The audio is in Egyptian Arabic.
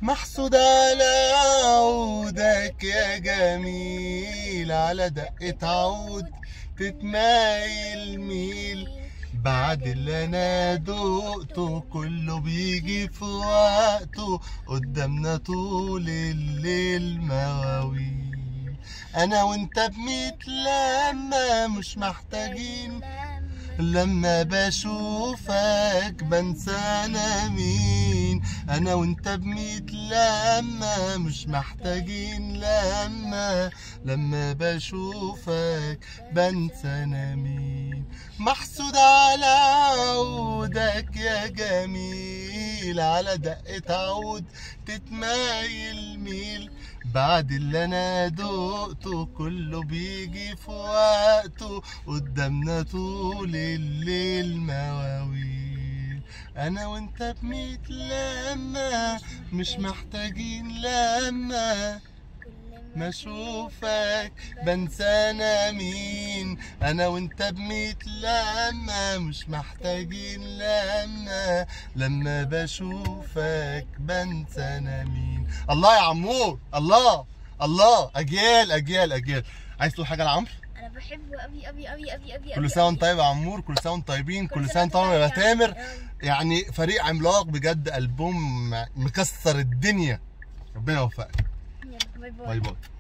محسود على عودك يا جميل على دقة عود تتمايل ميل بعد اللي انا دقته كله بيجي في وقته قدامنا طول الليل مواويل انا وانت بميت لما مش محتاجين لما بشوفك بنسى انا مين انا وانت بميت لما مش محتاجين لما لما بشوفك بنسى انا مين محسود على عودك يا جميل على دقة عود تتمايل ميل بعد اللي انا دقته كله بيجي في وقته قدامنا طول الليل مواويل انا وانت بميت لما مش محتاجين لما ما اشوفك بنسانا مين انا وانت بميت لما مش محتاجين لما لما بشوفك بنسانا مين الله يا عمور الله الله اجيال اجيال اجيال عايز تقول حاجه لعمرو انا بحبه قوي قوي قوي قوي قوي كل سنه وانت طيب يا عمور كل سنه وانتم طيبين كل سنه وانتم طيب يا تامر يعني فريق عملاق بجد البوم مكسر الدنيا ربنا يوفقك باي باي باي باي